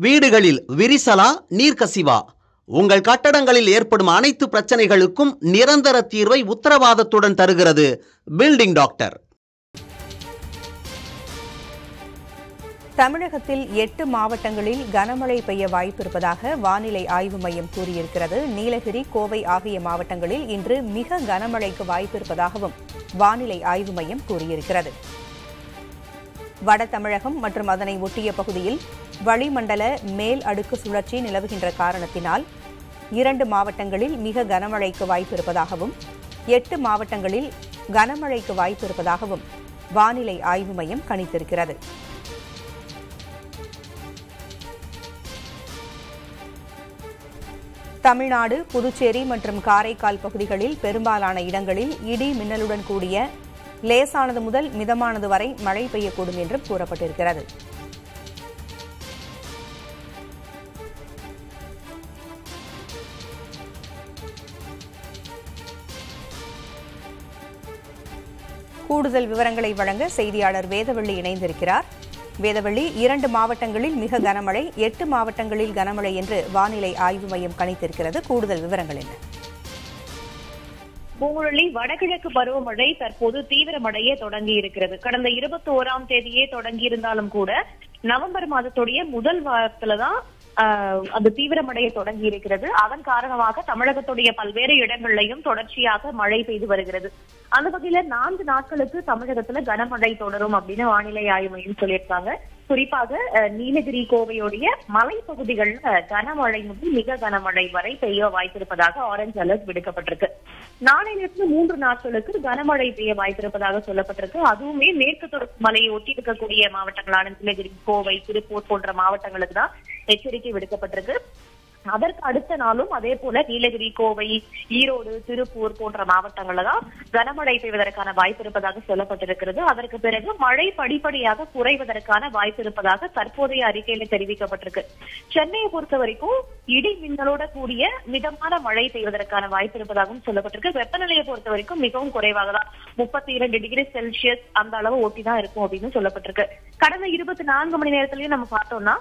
வீடுகளில் விரிசலா நீர்க்கசிவா உங்கள் கட்டடங்களில் ஏற்படும் அனைத்து பிரச்சனைகளுக்கும் நிரந்தர தீர்வை உத்தரவாதத்துடன் தருகிறது பில்டிங் டாக்டர் தமிழகத்தில் எட்டு மாவட்டங்களில் கனமழை பெய்ய வாய்ப்பிருப்பதாக வானிலை ஆய்வு மையம் கூறியிருக்கிறது நீலகிரி கோவை ஆகிய மாவட்டங்களில் இன்று மிக கனமழைக்கு வாய்ப்பிருப்பதாகவும் வானிலை ஆய்வு மையம் கூறியிருக்கிறது வட தமிழகம் மற்றும் அதனை ஒட்டிய பகுதியில் வளிமண்டல மேல் அடுக்கு சுழற்சி நிலவுகின்ற காரணத்தினால் இரண்டு மாவட்டங்களில் மிக கனமழைக்கு வாய்ப்பிருப்பதாகவும் எட்டு மாவட்டங்களில் கனமழைக்கு வாய்ப்பிருப்பதாகவும் வானிலை ஆய்வு மையம் கணித்திருக்கிறது தமிழ்நாடு புதுச்சேரி மற்றும் காரைக்கால் பகுதிகளில் பெரும்பாலான இடங்களில் இடி மின்னலுடன் கூடிய லேசானது முதல் மிதமானது வரை மழை பெய்யக்கூடும் என்றும் கூறப்பட்டிருக்கிறது கூடுதல் விவரங்களை வழங்க செய்தியாளர் வேதவள்ளி இணைந்திருக்கிறார் வேதவள்ளி இரண்டு மாவட்டங்களில் மிக கனமழை எட்டு மாவட்டங்களில் கனமழை என்று வானிலை ஆய்வு மையம் கணித்திருக்கிறது கூடுதல் விவரங்கள் என்ன பூங்குழலி வடகிழக்கு பருவமழை தற்போது தீவிரமடைய தொடங்கி இருக்கிறது கடந்த இருபத்தி ஓராம் தேதியே தொடங்கி இருந்தாலும் கூட நவம்பர் மாதத்துடைய முதல் வாரத்துலதான் ஆஹ், அது தீவிரமடைய தொடங்கி இருக்கிறது அதன் காரணமாக தமிழகத்துடைய பல்வேறு இடங்கள்லையும் தொடர்ச்சியாக மழை பெய்து வருகிறது அந்த வகையில நான்கு நாட்களுக்கு தமிழகத்துல கனமழை தொடரும் அப்படின்னு வானிலை ஆய்வு மையம் சொல்லியிருக்காங்க குறிப்பாக அஹ், நீலகிரி கோவையுடைய மலைப்பகுதிகள்ல கனமழை முதல் மிக கனமழை வரை பெய்ய வாய்ப்பிருப்பதாக ஆரஞ்சு அலர்ட் விடுக்கப்பட்டிருக்கு நாளையிலிருந்து மூன்று நாட்களுக்கு கனமழை பெய்ய வாய்ப்பிருப்பதாக சொல்லப்பட்டிருக்கு அதுவுமே மேற்கு தொடர்ச்சி மலையை ஒட்டி இருக்கக்கூடிய மாவட்டங்களான நீலகிரி கோவை திருப்பூர் போன்ற மாவட்டங்களுக்கு தான் எச்சரிக்கை விடுக்கப்பட்டிருக்கு அதற்கு அடுத்த நாளும் அதே போல நீலகிரி கோவை ஈரோடு திருப்பூர் போன்ற மாவட்டங்கள்ல தான் கனமழை பெய்வதற்கான வாய்ப்பு இருப்பதாக சொல்லப்பட்டிருக்கிறது அதற்கு பிறகு மழை படிப்படியாக குறைவதற்கான வாய்ப்பு இருப்பதாக தற்போதைய அறிக்கையில தெரிவிக்கப்பட்டிருக்கு சென்னையை பொறுத்த வரைக்கும் இடி மின்னலோட கூடிய மிதமான மழை பெய்வதற்கான வாய்ப்பு இருப்பதாகவும் சொல்லப்பட்டிருக்கு வெப்பநிலையை பொறுத்த வரைக்கும் மிகவும் குறைவாக தான் முப்பத்தி இரண்டு டிகிரி செல்சியஸ் அந்த அளவு ஒட்டி தான் இருக்கும் அப்படின்னு சொல்லப்பட்டிருக்கு கடந்த இருபத்தி நான்கு மணி நேரத்திலயும் நம்ம பார்த்தோம்னா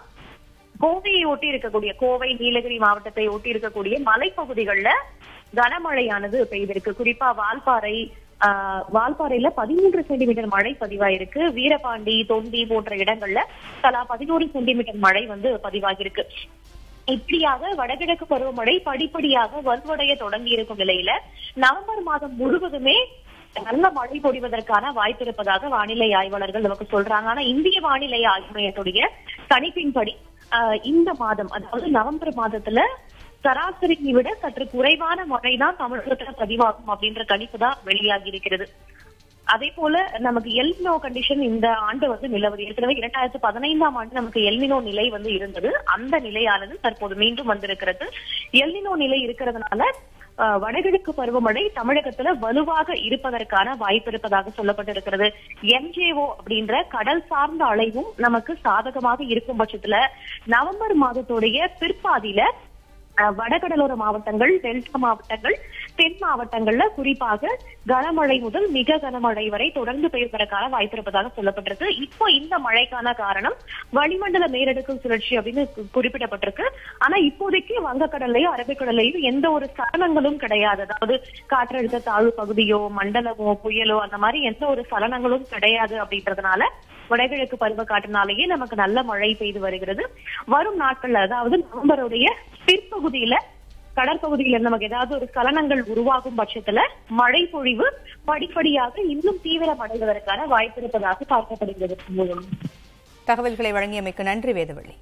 கோவையை ஒட்டி இருக்கக்கூடிய கோவை நீலகிரி மாவட்டத்தை ஒட்டி இருக்கக்கூடிய மலைப்பகுதிகள்ல கனமழையானது பெய்திருக்கு குறிப்பா வால்பாறை ஆஹ், வால்பாறையில பதிமூன்று சென்டிமீட்டர் மழை பதிவாயிருக்கு வீரபாண்டி தொண்டி போன்ற இடங்கள்ல தலா பதினோரு சென்டிமீட்டர் மழை வந்து பதிவாகியிருக்கு இப்படியாக வடகிழக்கு பருவமழை படிப்படியாக வலுவடைய தொடங்கி இருக்கும் நிலையில நவம்பர் மாதம் முழுவதுமே நல்ல மழை பொழிவதற்கான வாய்ப்பு இருப்பதாக வானிலை ஆய்வாளர்கள் நமக்கு சொல்றாங்க ஆனா இந்திய வானிலை ஆய்வு மையத்துடைய கணிப்பின்படி ஆஹ், இந்த மாதம் அதாவது நவம்பர் மாதத்துல சராசரியை விட சற்று குறைவான மழை தான் தமிழகத்துல பதிவாகும் அப்படின்ற கணிப்பு தான் வெளியாகி இருக்கிறது அதே போல நமக்கு எல்மினோ கண்டிஷன் இந்த ஆண்டு வந்து நிலவுது ஏற்கனவே இரண்டாயிரத்து பதினைந்தாம் ஆண்டு நமக்கு எல்மினோ நிலை வந்து இருந்தது அந்த நிலையானது தற்போது மீண்டும் வந்திருக்கிறது எல்மினோ நிலை இருக்கிறதுனால அஹ், வடகிழக்கு பருவமழை தமிழகத்துல வலுவாக இருப்பதற்கான வாய்ப்பு இருப்பதாக சொல்லப்பட்டிருக்கிறது எம்ஜேஓ அப்படின்ற கடல் சார்ந்த அலைவும் நமக்கு சாதகமாக இருக்கும் பட்சத்துல நவம்பர் மாதத்துடைய பிற்பாதியில அஹ், வடகடலோர மாவட்டங்கள் டெல்டா மாவட்டங்கள் தென் மாவட்டங்கள்ல குறிப்பாக கனமழை முதல் மிக கனமழை வரை தொடர்ந்து பெய்வதற்கான வாய்ப்பு இருப்பதாக சொல்லப்பட்டிருக்கு இப்போ இந்த மழைக்கான காரணம் வளிமண்டல மேலடுக்கு சுழற்சி அப்படின்னு கு- குறிப்பிடப்பட்டிருக்கு ஆனா இப்போதைக்கு வங்கக்கடல்லையும் அரபிக்கடல்லையும் எந்த ஒரு சலனங்களும் கிடையாது அதாவது காற்றழுத்த தாழ்வு பகுதியோ மண்டலமோ புயலோ அந்த மாதிரி எந்த ஒரு சலனங்களும் கிடையாது அப்படின்றதுனால வடகிழக்கு பருவக்காற்றினாலேயே நமக்கு நல்ல மழை பெய்து வருகிறது வரும் நாட்கள்ல அதாவது நவம்பருடைய பிற்பகுதியில கடற்பகுதியில நமக்கு ஏதாவது ஒரு சலனங்கள் உருவாகும் பட்சத்துல மழை பொழிவு படிப்படியாக இன்னும் தீவிரமடைவதற்கான வாய்ப்பு இருப்பதாக பார்க்கப்படுகிறது மூலம் தகவல்களை வழங்கியமைக்கு நன்றி வேதவள்ளி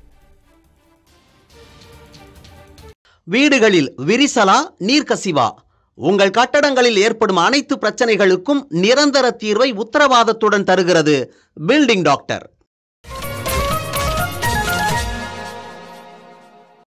வீடுகளில் விரிசலா நீர்க்கசிவா உங்கள் கட்டடங்களில் ஏற்படும் அனைத்து பிரச்சனைகளுக்கும் நிரந்தர தீர்வை உத்தரவாதத்துடன் தருகிறது பில்டிங் டாக்டர்